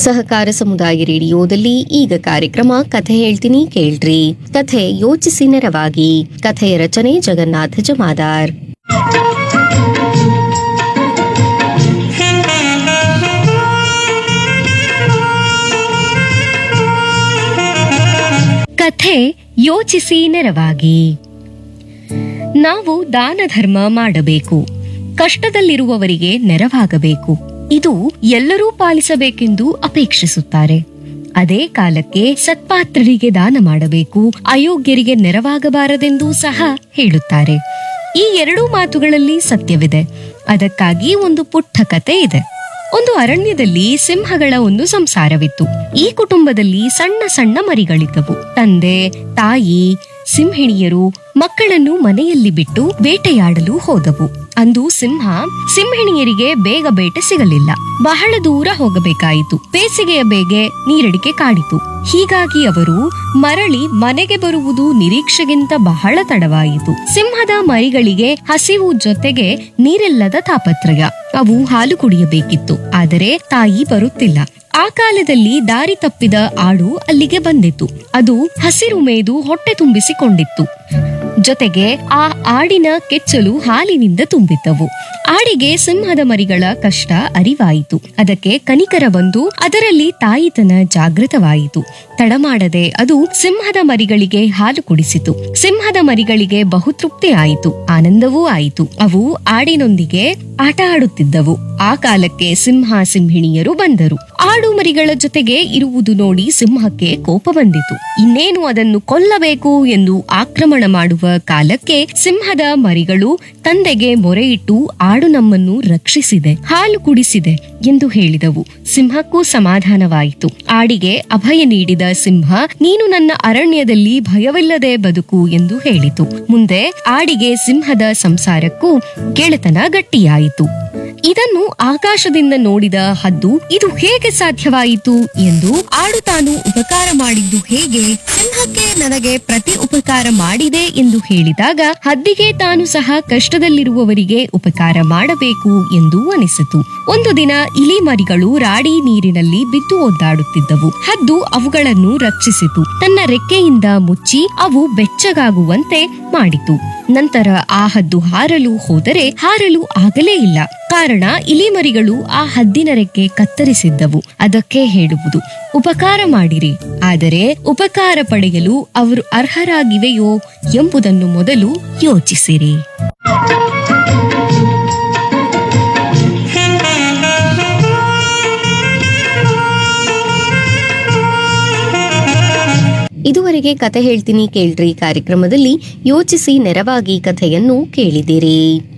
ಸಹಕಾರ ಸಮುದಾಯ ರೇಡಿಯೋದಲ್ಲಿ ಈಗ ಕಾರ್ಯಕ್ರಮ ಕಥೆ ಹೇಳ್ತೀನಿ ಕೇಳ್ರಿ ಕಥೆ ಯೋಚಿಸಿ ನೆರವಾಗಿ ಕಥೆಯ ರಚನೆ ಜಗನ್ನಾಥ ಜಮಾದಾರ್ ಕಥೆ ಯೋಚಿಸಿ ನೆರವಾಗಿ ನಾವು ದಾನ ಧರ್ಮ ಮಾಡಬೇಕು ಕಷ್ಟದಲ್ಲಿರುವವರಿಗೆ ನೆರವಾಗಬೇಕು ಇದು ಎಲ್ಲರೂ ಪಾಲಿಸಬೇಕೆಂದು ಅಪೇಕ್ಷಿಸುತ್ತಾರೆ ಅದೇ ಕಾಲಕ್ಕೆ ಸತ್ಪಾತ್ರರಿಗೆ ದಾನ ಮಾಡಬೇಕು ಅಯೋಗ್ಯರಿಗೆ ನೆರವಾಗಬಾರದೆಂದೂ ಸಹ ಹೇಳುತ್ತಾರೆ ಈ ಎರಡೂ ಮಾತುಗಳಲ್ಲಿ ಸತ್ಯವಿದೆ ಅದಕ್ಕಾಗಿ ಒಂದು ಪುಟ್ಟ ಕತೆ ಇದೆ ಒಂದು ಅರಣ್ಯದಲ್ಲಿ ಸಿಂಹಗಳ ಒಂದು ಸಂಸಾರವಿತ್ತು ಈ ಕುಟುಂಬದಲ್ಲಿ ಸಣ್ಣ ಸಣ್ಣ ಮರಿಗಳಿದ್ದವು ತಂದೆ ತಾಯಿ ಸಿಂಹಿಣಿಯರು ಮಕ್ಕಳನ್ನು ಮನೆಯಲ್ಲಿ ಬಿಟ್ಟು ಬೇಟೆಯಾಡಲು ಹೋದವು ಅಂದು ಸಿಂಹ ಸಿಂಹಿಣಿಯರಿಗೆ ಬೇಗ ಬೇಟೆ ಸಿಗಲಿಲ್ಲ ಬಹಳ ದೂರ ಹೋಗಬೇಕಾಯಿತು ಬೇಸಿಗೆಯ ಬೇಗೆ ನೀರಡಿಕೆ ಕಾಡಿತು ಹೀಗಾಗಿ ಅವರು ಮರಳಿ ಮನೆಗೆ ಬರುವುದು ನಿರೀಕ್ಷೆಗಿಂತ ಬಹಳ ತಡವಾಯಿತು ಸಿಂಹದ ಮರಿಗಳಿಗೆ ಹಸಿವು ಜೊತೆಗೆ ನೀರಿಲ್ಲದ ತಾಪತ್ರಯ ಅವು ಹಾಲು ಕುಡಿಯಬೇಕಿತ್ತು ಆದರೆ ತಾಯಿ ಬರುತ್ತಿಲ್ಲ ಆ ಕಾಲದಲ್ಲಿ ದಾರಿ ತಪ್ಪಿದ ಆಡು ಅಲ್ಲಿಗೆ ಬಂದಿತ್ತು ಅದು ಹಸಿರು ಮೇದು ಹೊಟ್ಟೆ ತುಂಬಿಸಿಕೊಂಡಿತ್ತು ಜೊತೆಗೆ ಆ ಆಡಿನ ಕೆಚ್ಚಲು ಹಾಲಿನಿಂದ ತುಂಬಿದ್ದವು ಆಡಿಗೆ ಸಿಂಹದ ಮರಿಗಳ ಕಷ್ಟ ಅರಿವಾಯಿತು ಅದಕ್ಕೆ ಕನಿಕರ ಬಂದು ಅದರಲ್ಲಿ ತಾಯಿತನ ಜಾಗೃತವಾಯಿತು ತಡಮಾಡದೆ ಅದು ಸಿಂಹದ ಮರಿಗಳಿಗೆ ಹಾಲು ಕುಡಿಸಿತು ಸಿಂಹದ ಮರಿಗಳಿಗೆ ಬಹುತೃಪ್ತಿ ಆಯಿತು ಆನಂದವೂ ಆಯಿತು ಅವು ಆಡಿನೊಂದಿಗೆ ಆಟ ಆಡುತ್ತಿದ್ದವು ಆ ಕಾಲಕ್ಕೆ ಸಿಂಹ ಸಿಂಹಿಣಿಯರು ಬಂದರು ಆಡು ಮರಿಗಳ ಜೊತೆಗೆ ಇರುವುದು ನೋಡಿ ಸಿಂಹಕ್ಕೆ ಕೋಪ ಬಂದಿತು ಇನ್ನೇನು ಅದನ್ನು ಕೊಲ್ಲಬೇಕು ಎಂದು ಆಕ್ರಮಣ ಮಾಡುವ ಕಾಲಕ್ಕೆ ಸಿಂಹದ ಮರಿಗಳು ತಂದೆಗೆ ಮೊರೆಯಿಟ್ಟು ಆಡು ನಮ್ಮನ್ನು ರಕ್ಷಿಸಿದೆ ಹಾಲು ಕುಡಿಸಿದೆ ಎಂದು ಹೇಳಿದವು ಸಿಂಹಕ್ಕೂ ಸಮಾಧಾನವಾಯಿತು ಆಡಿಗೆ ಅಭಯ ನೀಡಿದ ಸಿಂಹ ನೀನು ನನ್ನ ಅರಣ್ಯದಲ್ಲಿ ಭಯವಿಲ್ಲದೆ ಬದುಕು ಎಂದು ಹೇಳಿತು ಮುಂದೆ ಆಡಿಗೆ ಸಿಂಹದ ಸಂಸಾರಕ್ಕೂ ಗೆಳೆತನ ಗಟ್ಟಿಯಾಯಿತು ಇದನ್ನು ಆಕಾಶದಿಂದ ನೋಡಿದ ಹದ್ದು ಇದು ಹೇಗೆ ಸಾಧ್ಯವಾಯಿತು ಎಂದು ಆಡು ತಾನು ಉಪಕಾರ ಮಾಡಿದ್ದು ಹೇಗೆ ಸಿಂಹಕ್ಕೆ ನನಗೆ ಪ್ರತಿ ಉಪಕಾರ ಮಾಡಿದೆ ಎಂದು ಹೇಳಿದಾಗ ಹದ್ದಿಗೆ ತಾನು ಸಹ ಕಷ್ಟದಲ್ಲಿರುವವರಿಗೆ ಉಪಕಾರ ಮಾಡಬೇಕು ಎಂದು ಅನಿಸಿತು ಒಂದು ದಿನ ಇಲಿ ಮರಿಗಳು ರಾಡಿ ನೀರಿನಲ್ಲಿ ಬಿದ್ದು ಒದ್ದಾಡುತ್ತಿದ್ದವು ಹದ್ದು ಅವುಗಳನ್ನು ರಕ್ಷಿಸಿತು ತನ್ನ ರೆಕ್ಕೆಯಿಂದ ಮುಚ್ಚಿ ಅವು ಬೆಚ್ಚಗಾಗುವಂತೆ ಮಾಡಿತು ನಂತರ ಆ ಹದ್ದು ಹಾರಲು ಹೋದರೆ ಹಾರಲು ಆಗಲೇ ಇಲ್ಲ ಕಾರಣ ಇಲಿಮರಿಗಳು ಆ ಹದ್ದಿನ ರೆಕ್ಕೆ ಕತ್ತರಿಸಿದ್ದವು ಅದಕ್ಕೆ ಹೇಳುವುದು ಉಪಕಾರ ಮಾಡಿರಿ ಆದರೆ ಉಪಕಾರ ಪಡೆಯಲು ಅವರು ಅರ್ಹರಾಗಿವೆಯೋ ಎಂಬುದನ್ನು ಮೊದಲು ಯೋಚಿಸಿರಿ ಇದುವರೆಗೆ ಕತೆ ಹೇಳ್ತೀನಿ ಕೇಳ್ರಿ ಕಾರ್ಯಕ್ರಮದಲ್ಲಿ ಯೋಚಿಸಿ ನೆರವಾಗಿ ಕಥೆಯನ್ನು ಕೇಳಿದಿರಿ